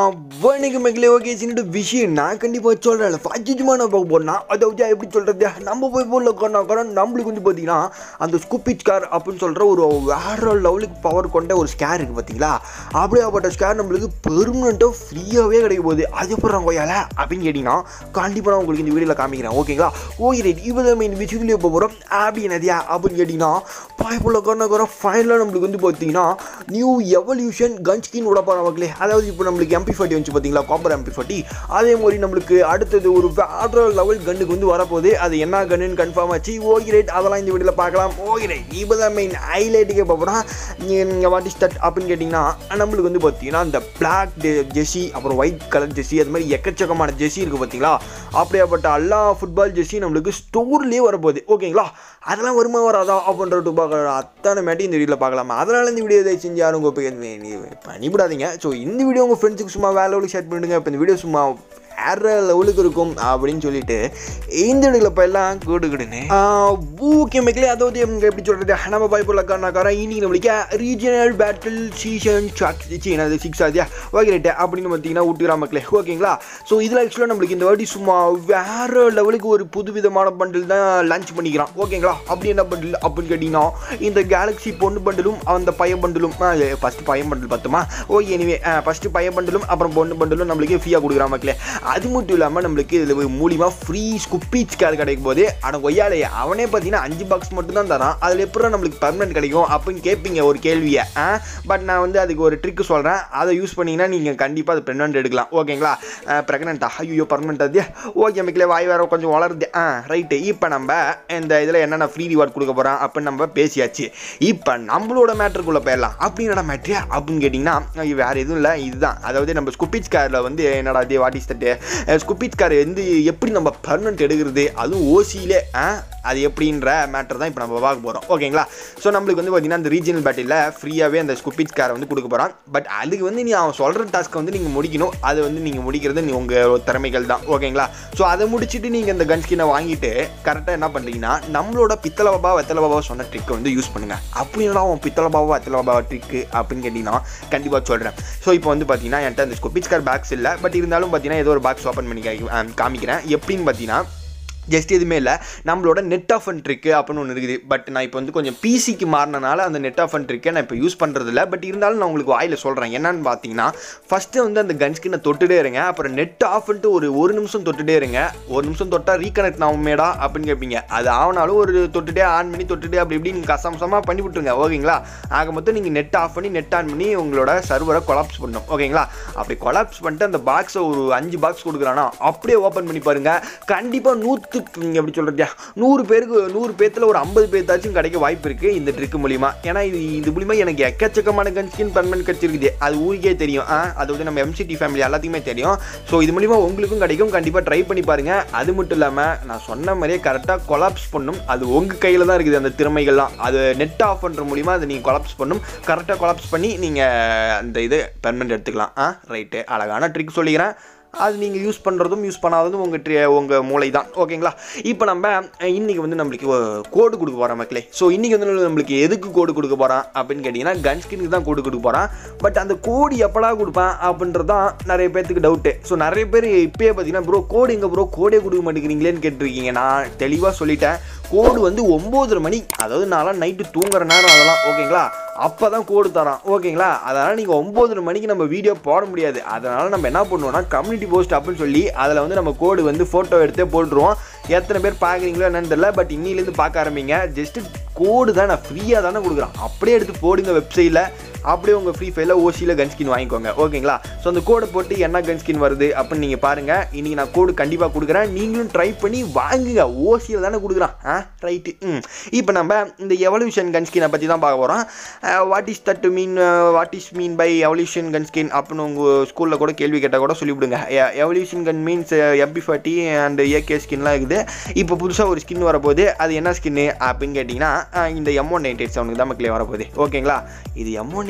வணிக மக்களே ஓகே சின்ன விஷயம் நான் கண்டிப்பாக சொல்கிறேன் ஃபஜிஜுமா நான் பார்க்க போறேன்னா அதாவது எப்படி சொல்கிறது நம்ம போய் போல காரணம் நம்மளுக்கு வந்து பார்த்தீங்கன்னா அந்த ஸ்கூப்பிச் ஸ்கேர் அப்படின்னு சொல்கிற ஒரு வேற லெவலுக்கு பவர் கொண்ட ஒரு ஸ்கேர் இருக்குது பார்த்தீங்களா அப்படியாப்பட்ட ஸ்கேர் நம்மளுக்கு பெர்மனெண்ட்டாக ஃப்ரீயாகவே கிடைக்க போகுது அது எப்படி கொய்யால அப்படின்னு கேட்டிங்கன்னா கண்டிப்பாக நான் உங்களுக்கு இந்த வீடியோவில் காமிக்கிறேன் ஓகேங்களா ஓகே ரைட் இப்போ நம்ம இந்த விஷயத்துலேயே போக போகிறோம் ஆபி நதியா அப்படின்னு கேட்டிங்கன்னா பாய்ப்புள்ள காரணம் ஃபைனலாக நம்மளுக்கு வந்து பார்த்தீங்கன்னா நியூ எவல்யூஷன் கன் ஸ்கின் விட போகிற மக்களே அதாவது இப்போ நம்மளுக்கு எம்பி ஃபார்ட்டி வந்துச்சு பார்த்தீங்களா காப்பர் எம்பி ஃபார்ட்டி அதே மாதிரி நம்மளுக்கு அடுத்தது ஒரு வேற லெவல் கன்னுக்கு வந்து வரப்போகுது அது என்ன கன்னுன்னு கன்ஃபார்ம் ஆச்சு ஓகே ரைட் அதெல்லாம் இந்த வீடியோவில் பார்க்கலாம் ஓகே ரைட் இப்போ தான் மெயின் ஹைலைட்டுக்கே பார்ப்போம் நீங்கள் வாட் இஸ் தட் அப்படின்னு கேட்டிங்கன்னா நம்மளுக்கு வந்து பார்த்தீங்கன்னா இந்த பிளாக் ஜெர்சி அப்புறம் ஒயிட் கலர் ஜெர்சி அது மாதிரி எக்கச்சக்கமான ஜெர்சி இருக்குது பார்த்தீங்களா அப்படியாப்பட்ட எல்லா ஃபுட்பால் ஜெர்சி நம்மளுக்கு ஸ்டோர்லேயே வரப்போகுது ஓகேங்களா அதெல்லாம் வருமா வராதா அப்படின்ட்டு பார்க்குற அத்தனை மேட்டி இந்த வீடியோவில் பார்க்கலாமா அதனால் இந்த வீடியோ இதை செஞ்சு யாரும் உங்கள் பண்ணிவிடாதீங்க ஸோ இந்த வீடியோ உங்கள் ஃப்ரெண்ட்ஸுக்கு சும்மா வேலை லெவலுக்கு ஷேர் பண்ணிடுங்க இப்போ இந்த வீடியோ சும்மா வேற லெவலுக்கு இருக்கும் அப்படின்னு சொல்லிட்டு இந்த வீடியோவில் இப்போ எல்லாம் கூடு கூடுன்னு ஓகே மக்களே அதாவது இவங்க எப்படி சொல்கிறது நம்ம பைப்பில் காரணக்கார இன்னைக்கு நம்மளுக்கு ரீஜனல் பேட்டில் சீசன் சாக்ஸ் என்னது சிக்ஸ் ஆதியா ஓகே ரைட்டு அப்படின்னு பார்த்தீங்கன்னா விட்டுக்கிறா மக்களே ஓகேங்களா ஸோ இதில் ஆக்சுவலாக நம்மளுக்கு இந்த வாட்டி சும்மா வேற லெவலுக்கு ஒரு புதுவிதமான பண்டில் தான் லான்ச் பண்ணிக்கிறான் ஓகேங்களா அப்படி என்ன பண்டில் அப்படின்னு கேட்டிங்கன்னா இந்த கேலக்ஸி பொண்ணு பண்டிலும் அந்த பையன் பண்டிலும் ஃபஸ்ட்டு பையன் பண்டில் பார்த்துமா ஓகே எனிவே ஃபஸ்ட்டு பையன் பண்டிலும் அப்புறம் பொண்ணு பண்டிலும் நம்மளுக்கு ஃப்ரீயாக கொடுக்குறான் மக்களே அது மட்டும் இல்லாமல் நம்மளுக்கு இதில் மூலியமாக ஃப்ரீ ஸ்குப்பீச் கேர் கிடைக்கும் போது ஆனால் கொய்யாலே அவனே பார்த்தீங்கன்னா அஞ்சு பாக்ஸ் மட்டும் தான் தரான் அதில் எப்படி நம்மளுக்கு பர்மனெண்ட் கிடைக்கும் அப்படின்னு கேட்பீங்க ஒரு கேள்வியை பட் நான் வந்து அதுக்கு ஒரு ட்ரிக்கு சொல்கிறேன் அதை யூஸ் பண்ணிங்கன்னா நீங்கள் கண்டிப்பாக அது ப்ரெக்னென்ட் எடுக்கலாம் ஓகேங்களா ப்ரெக்னெண்ட்டா ஐயோ பர்மனெண்ட் அது ஓகே மக்களே வாய் வேறு கொஞ்சம் வளருது ஆ ரைட்டு இப்போ நம்ம இந்த இதில் என்னென்ன ஃப்ரீ ரிவார்ட் கொடுக்க போகிறோம் அப்படின்னு நம்ம பேசியாச்சு இப்போ நம்மளோட மேட்ருக்குள்ளே போயிடலாம் அப்படி என்னடா மேட்ரு அப்படின்னு கேட்டிங்கன்னா வேறு எதுவும் இல்லை இதுதான் அதாவது நம்ம ஸ்குப்பிச் காரில் வந்து என்னடா இது வாட் இஸ் தட்டு ஸ்குப்பிச் கார் வந்து எப்படி நம்ம பர்மனெண்ட் எடுக்கிறது அதுவும் ஓசியிலே அது எப்படின்ற மேட்டர் தான் இப்போ நம்ம பார்க்க போகிறோம் ஓகேங்களா ஸோ நம்மளுக்கு வந்து பார்த்தீங்கன்னா அந்த ரீஜனல் பேட்டில் ஃப்ரீயாகவே அந்த ஸ்குப்பிச் காரை வந்து கொடுக்க போகிறான் பட் அதுக்கு வந்து நீ அவன் சொல்கிற டாஸ்க்கை வந்து நீங்கள் முடிக்கணும் அது வந்து நீங்கள் முடிக்கிறது நீ உங்கள் திறமைகள் தான் ஓகேங்களா ஸோ அதை முடிச்சுட்டு நீங்கள் இந்த கன் ஸ்கினை வாங்கிட்டு கரெக்டாக என்ன பண்ணுறீங்கன்னா நம்மளோட பித்தள பாபா வெத்தலை பாபா சொன்ன ட்ரிக்கை வந்து யூஸ் பண்ணுங்கள் அப்படி என்னடா அவன் பித்தள பாபா வெத்தலை பாபா ட்ரிக்கு அப்படின்னு கேட்டிங்கன்னா கண்டிப்பாக சொல்கிறேன் ஸோ இப்போ வந்து பார்த்தீங்கன்னா என்கிட்ட அந்த ஸ்குப்பிச் கார் பாக்ஸ் இல்லை பட் இருந்தாலும் பார்த்தீங்கன்னா ஏதோ ஒரு பாக்ஸ் ஓப்பன் பண்ணி காமிக்கிறேன் எப்படின்னு பார்த்தீங்கன்னா ஜஸ்ட் எதுவுமே இல்லை நம்மளோட நெட் ஆஃப் அண்ட் ட்ரிக்கு அப்படின்னு ஒன்று இருக்குது பட் நான் இப்போ வந்து கொஞ்சம் பிசிக்கு மாறினால அந்த நெட் ஆஃப் அண்ட் ட்ரிக்கை நான் இப்போ யூஸ் பண்ணுறது இல்லை பட் இருந்தாலும் நான் உங்களுக்கு வாயில் சொல்கிறேன் என்னன்னு பார்த்தீங்கன்னா ஃபஸ்ட்டு வந்து அந்த கன் ஸ்கின்னை தொட்டுட்டே இருங்க அப்புறம் நெட் ஆஃப்ன்ட்டு ஒரு ஒரு நிமிஷம் தொட்டுட்டே இருங்க ஒரு நிமிஷம் தொட்டால் ரீகனெக்ட் ஆகுமேடா அப்படின்னு கேட்பீங்க அது ஆனாலும் ஒரு தொட்டுட்டே ஆன் பண்ணி தொட்டுட்டே அப்படி இப்படி நீங்கள் கசமசமாக பண்ணி விட்டுருங்க ஓகேங்களா ஆக மொத்தம் நீங்கள் நெட் ஆஃப் பண்ணி நெட் ஆன் பண்ணி உங்களோட சர்வரை கொலாப்ஸ் பண்ணணும் ஓகேங்களா அப்படி கொலாப்ஸ் பண்ணிட்டு அந்த பாக்ஸை ஒரு அஞ்சு பாக்ஸ் கொடுக்குறானா அப்படியே ஓப்பன் பண்ணி பாருங்கள் கண்டிப்பாக நூற்று நீங்கள் எப்படி சொல்கிறதா நூறு பேருக்கு நூறு பேர்த்தில் ஒரு ஐம்பது பேர்த்தாச்சும் கிடைக்க வாய்ப்பு இருக்குது இந்த ட்ரிக் மூலிமா ஏன்னா இது இது மூலிமா எனக்கு எக்கச்சக்கமான கன் ஸ்கின் பர்மனெண்ட் கிடச்சிருக்குது அது ஊருக்கே தெரியும் அது வந்து நம்ம எம்சிடி ஃபேமிலி எல்லாத்துக்குமே தெரியும் ஸோ இது மூலிமா உங்களுக்கும் கிடைக்கும் கண்டிப்பாக ட்ரை பண்ணி பாருங்கள் அது மட்டும் இல்லாமல் நான் சொன்ன மாதிரியே கரெக்டாக கொலாப்ஸ் பண்ணும் அது உங்கள் கையில் தான் இருக்குது அந்த திறமைகள்லாம் அது நெட் ஆஃப் பண்ணுற மூலிமா அதை நீங்கள் கொலாப்ஸ் பண்ணும் கரெக்டாக கொலாப்ஸ் பண்ணி நீங்கள் அந்த இது பெர்மனெண்ட் எடுத்துக்கலாம் ஆ ரைட்டு அழகான ட்ரிக் சொல்லிக்கிறேன் அது நீங்கள் யூஸ் பண்ணுறதும் யூஸ் பண்ணாததும் உங்கள் ட்ரி உங்கள் மூளை தான் ஓகேங்களா இப்போ நம்ம இன்றைக்கி வந்து நம்மளுக்கு கோடு கொடுக்க போகிறோம் மக்களே ஸோ இன்றைக்கி வந்து நம்மளுக்கு எதுக்கு கோடு கொடுக்க போகிறான் அப்படின்னு கேட்டிங்கன்னா கன் ஸ்கின்னுக்கு தான் கோடு கொடுக்க போகிறான் பட் அந்த கோடு எப்படா கொடுப்பேன் அப்படின்றது தான் நிறைய பேர்த்துக்கு டவுட்டு ஸோ நிறைய பேர் இப்போயே பார்த்தீங்கன்னா ப்ரோ கோடு எங்கே ப்ரோ கோடே கொடுக்க மாட்டேங்கிறீங்களேன்னு கேட்டிருக்கீங்க நான் தெளிவாக சொல்லிட்டேன் கோடு வந்து ஒம்போதரை மணி அதாவது நான்லாம் நைட்டு தூங்குற நேரம் அதெல்லாம் ஓகேங்களா அப்போ தான் கோடு தரான் ஓகேங்களா அதனால் நீங்கள் ஒம்போதரை மணிக்கு நம்ம வீடியோ போட முடியாது அதனால் நம்ம என்ன பண்ணுவோம்னா கம்யூனிட்டி போஸ்ட் அப்படின்னு சொல்லி அதில் வந்து நம்ம கோடு வந்து ஃபோட்டோ எடுத்தே போட்டுருவோம் எத்தனை பேர் பார்க்குறீங்களோ என்னன்னு தெரியல பட் இன்னிலேருந்து பார்க்க ஆரம்பிங்க ஜஸ்ட்டு கோடு தான் நான் ஃப்ரீயாக தானே கொடுக்குறேன் அப்படியே எடுத்து போடுங்க வெப்சைட்டில் அப்படியே உங்கள் ஃப்ரீ ஃபயரில் ஓசியில் கன் ஸ்கின் வாங்கிக்கோங்க ஓகேங்களா ஸோ அந்த கோடை போட்டு என்ன கன் ஸ்கின் வருது அப்படின்னு நீங்கள் பாருங்கள் இன்றைக்கி நான் கோடு கண்டிப்பாக கொடுக்குறேன் நீங்களும் ட்ரை பண்ணி வாங்குங்க ஓசியில் தானே கொடுக்குறான் ஆ ரைட்டு ம் இப்போ நம்ம இந்த எவல்யூஷன் கன் ஸ்கினை பற்றி தான் பார்க்க போகிறோம் what is that mean what is mean by evolution gun skin அப்படின்னு உங்கள் ஸ்கூலில் கூட கேள்வி கேட்டால் கூட சொல்லிவிடுங்க evolution gun means MP forty and AK ஸ்கின்லாம் இருக்குது இப்போ புதுசாக ஒரு ஸ்கின் வரப்போகுது அது என்ன ஸ்கின்னு அப்படின்னு கேட்டிங்கன்னா இந்த எம் ஒன் நைன்டி எயிட் செவனுக்கு தான் மக்களே வரப்போகுது ஓகேங்களா இது M one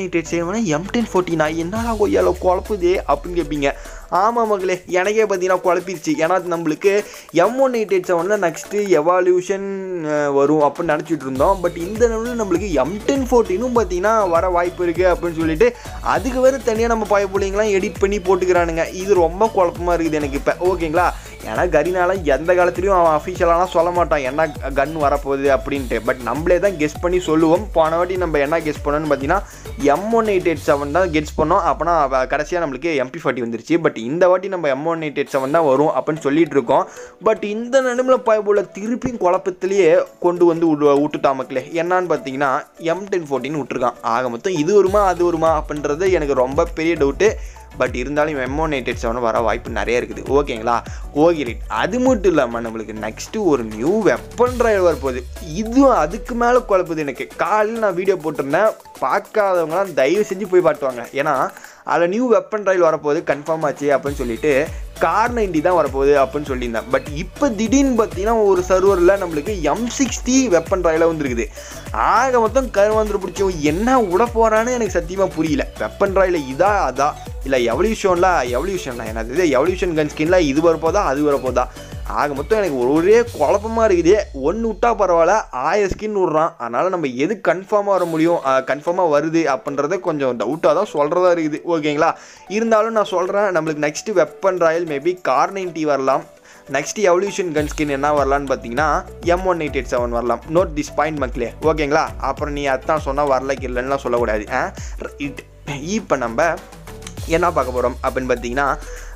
eight eight seven M ten ஃபோர்ட்டினா என்னடா கொய்யால குழப்புதே அப்படின்னு கேட்பீங்க ஆமாம் மகளே எனக்கே பார்த்தீங்கன்னா குழப்பிருச்சு ஏன்னா நம்மளுக்கு எம் ஒன் எயிட் எயிட் செவனில் நெக்ஸ்ட்டு எவால்யூஷன் வரும் அப்படின்னு நினச்சிட்டு இருந்தோம் பட் இந்த நிலையில் நம்மளுக்கு எம் டென் ஃபோர்டீனும் பார்த்தீங்கன்னா வர வாய்ப்பு இருக்குது அப்படின்னு சொல்லிட்டு அதுக்கு வேறு தனியாக நம்ம பாய பிள்ளைங்களாம் எடிட் பண்ணி போட்டுக்கிறானுங்க இது ரொம்ப குழப்பமாக இருக்குது எனக்கு இப்போ ஓகேங்களா ஏன்னா கரினால எந்த காலத்துலையும் அவன் அஃபிஷியலாலாம் சொல்ல மாட்டான் என்ன கன் வரப்போகுது அப்படின்ட்டு பட் நம்மளே தான் கெஸ் பண்ணி சொல்லுவோம் போன வாட்டி நம்ம என்ன கெஸ் பண்ணோன்னு பார்த்தீங்கன்னா M one eight eight seven தான் கெஸ் பண்ணோம் அப்போனா கடைசியாக நம்மளுக்கு எம்பி ஃபார்ட்டி வந்துருச்சு பட் இந்த வாட்டி நம்ம M one eight eight seven தான் வரும் அப்படின்னு சொல்லிட்டு இருக்கோம் பட் இந்த நிலமில் போல திருப்பியும் குழப்பத்திலேயே கொண்டு வந்து விடு விட்டுட்டா மக்களே என்னன்னு பார்த்தீங்கன்னா எம் டென் ஃபோர்ட்டின் விட்டுருக்கான் ஆக மொத்தம் இது வருமா அது வருமா அப்படின்றது எனக்கு ரொம்ப பெரிய டவுட்டு பட் இருந்தாலும் M one eight eight seven வர வாய்ப்பு நிறைய இருக்குது ஓகேங்களா ஓகே ரைட் அது மட்டும் இல்லாமல் நம்மளுக்கு நெக்ஸ்ட்டு ஒரு நியூ வெப்பன் ட்ரைவ் வரப்போகுது இதுவும் அதுக்கு மேலே குழப்புது எனக்கு காலையில் நான் வீடியோ போட்டிருந்தேன் பார்க்காதவங்களாம் தயவு செஞ்சு போய் பார்த்துவாங்க ஏன்னா அதில் நியூ வெப்பன் ட்ரைவ் வரப்போகுது கன்ஃபார்ம் ஆச்சு அப்படின்னு சொல்லிட்டு கார் நைன்டி தான் வரப்போகுது அப்படின்னு சொல்லியிருந்தேன் பட் இப்போ திடீர்னு பார்த்தீங்கன்னா ஒரு சர்வரில் நம்மளுக்கு எம் சிக்ஸ்டி வெப்பன் ட்ரைவில் வந்துருக்குது ஆக மொத்தம் கருவாந்திர பிடிச்சவன் என்ன விட போகிறான்னு எனக்கு சத்தியமாக புரியல வெப்பன் ட்ரைவில் இதா அதா இல்லை எவல்யூஷன்ல எவல்யூஷன் என்னது இது எவல்யூஷன் கன் ஸ்கின்ல இது வரப்போதா அது வரப்போதா ஆக மொத்தம் எனக்கு ஒரே குழப்பமாக இருக்குது ஒன்று விட்டா பரவாயில்ல ஆயிரம் ஸ்கின் விட்றான் அதனால் நம்ம எது கன்ஃபார்மாக வர முடியும் கன்ஃபார்மாக வருது அப்படின்றத கொஞ்சம் டவுட்டாக தான் சொல்கிறதா இருக்குது ஓகேங்களா இருந்தாலும் நான் சொல்கிறேன் நம்மளுக்கு next weapon royal maybe car ninety வரலாம் நெக்ஸ்ட் எவல்யூஷன் கன் ஸ்கின் என்ன வரலான்னு பார்த்தீங்கன்னா M one eight eight seven வரலாம் நோட் திஸ் பாயிண்ட் மக்களே ஓகேங்களா அப்புறம் நீ அதான் சொன்னால் வரல இல்லைன்னா சொல்லக்கூடாது ஆ ரைட் இப்போ நம்ம என்ன பார்க்க போகிறோம் அப்படின்னு பார்த்தீங்கன்னா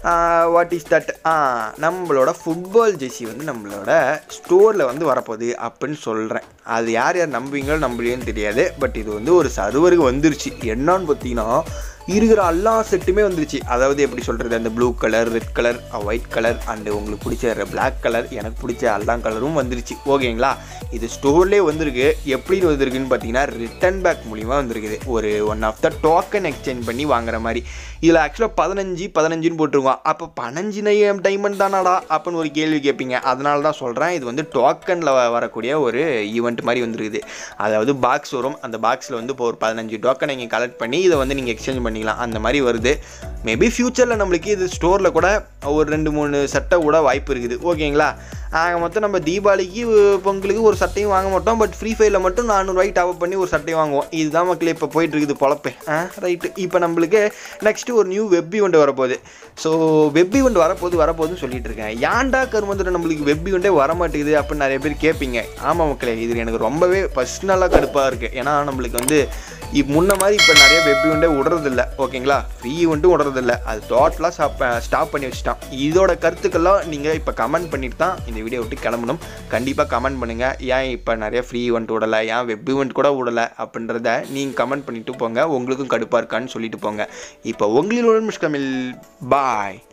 வாட் இஸ் தட் நம்மளோட ஃபுட்பால் ஜெர்சி வந்து நம்மளோட ஸ்டோரில் வந்து வரப்போகுது அப்படின்னு சொல்கிறேன் அது யார் யார் நம்புவீங்களோ நம்பலையோன்னு தெரியாது பட் இது வந்து ஒரு சர்வருக்கு வந்துருச்சு என்னன்னு பார்த்தீங்கன்னா இருக்கிற எல்லா செட்டுமே வந்துருச்சு அதாவது எப்படி சொல்கிறது அந்த blue colour red colour white colour and உங்களுக்கு பிடிச்ச பிளாக் கலர் எனக்கு பிடிச்ச எல்லா கலரும் வந்துருச்சு ஓகேங்களா இது ஸ்டோர்லேயே வந்திருக்கு எப்படி வந்திருக்குன்னு பார்த்தீங்கன்னா ரிட்டன் பேக் மூலிமா வந்திருக்குது ஒரு one of the token exchange பண்ணி வாங்குற மாதிரி இதில் ஆக்சுவலாக பதினஞ்சு பதினஞ்சுன்னு போட்டிருக்கோம் அப்போ பதினஞ்சு நையம் டைமண்ட் தானாடா அப்படின்னு ஒரு கேள்வி கேட்பீங்க அதனால தான் சொல்கிறேன் இது வந்து டோக்கனில் வரக்கூடிய ஒரு ஈவெண்ட் மாதிரி வந்துருக்குது அதாவது பாக்ஸ் வரும் அந்த பாக்ஸில் வந்து இப்போ ஒரு பதினஞ்சு டோக்கன் நீங்கள் கலெக்ட் பண்ணி இதை வந்து நீங்கள் எக்ஸ்சேஞ்ச் பண்ணிக்கலாம் அந்த மாதிரி வருது மேபி ஃப்யூச்சரில் நம்மளுக்கு இது ஸ்டோரில் கூட ஒரு ரெண்டு மூணு சட்டை கூட வாய்ப்பு இருக்குது ஓகேங்களா ஆக மொத்தம் நம்ம தீபாவளிக்கு பொங்கலுக்கு ஒரு சட்டையும் வாங்க மாட்டோம் பட் ஃப்ரீ ஃபயரில் மட்டும் நானூறுரூவாய்க்கு டாப் பண்ணி ஒரு சட்டையும் வாங்குவோம் இதுதான் மக்களே இப்போ போயிட்டு இருக்குது பொழப்பே ஆ ரைட்டு இப்போ நம்மளுக்கு நெக்ஸ்ட்டு ஒரு நியூ வெப் ஈவெண்ட் வரப்போகுது ஸோ வெப் ஈவெண்ட் வரப்போகுது வரப்போகுதுன்னு சொல்லிட்டு இருக்கேன் ஏன்டா கருமந்துட்டு நம்மளுக்கு வெப் ஈவெண்ட்டே வர மாட்டேங்குது அப்படின்னு நிறைய பேர் கேட்பீங்க ஆமாம் மக்களே இது எனக்கு ரொம்பவே பர்சனலாக கடுப்பாக இருக்குது ஏன்னா நம்மளுக்கு வந்து இப் முன்ன மாதிரி இப்போ நிறைய வெப் ஈவெண்ட்டே விடுறதில்ல ஓகேங்களா ஃப்ரீ ஈவெண்ட்டும் விடுறதில்ல அது டோட்டலாக ஸ்டாப் ஸ்டாப் பண்ணி வச்சுட்டான் இதோட கருத்துக்கெல்லாம் நீங்கள் இப்போ கமெண்ட் பண்ணிட்டு தான் இந்த வீடியோ விட்டு கிளம்பணும் கண்டிப்பாக கமெண்ட் பண்ணுங்கள் ஏன் இப்போ நிறைய ஃப்ரீ ஈவெண்ட் விடலை ஏன் வெப் ஈவெண்ட் கூட விடலை அப்படின்றத நீங்கள் கமெண்ட் பண்ணிட்டு போங்க உங்களுக்கும் கடுப்பாக இருக்கான்னு சொல்லிட்டு போங்க இப்போ உங்களில் மிஸ்கமில் பாய்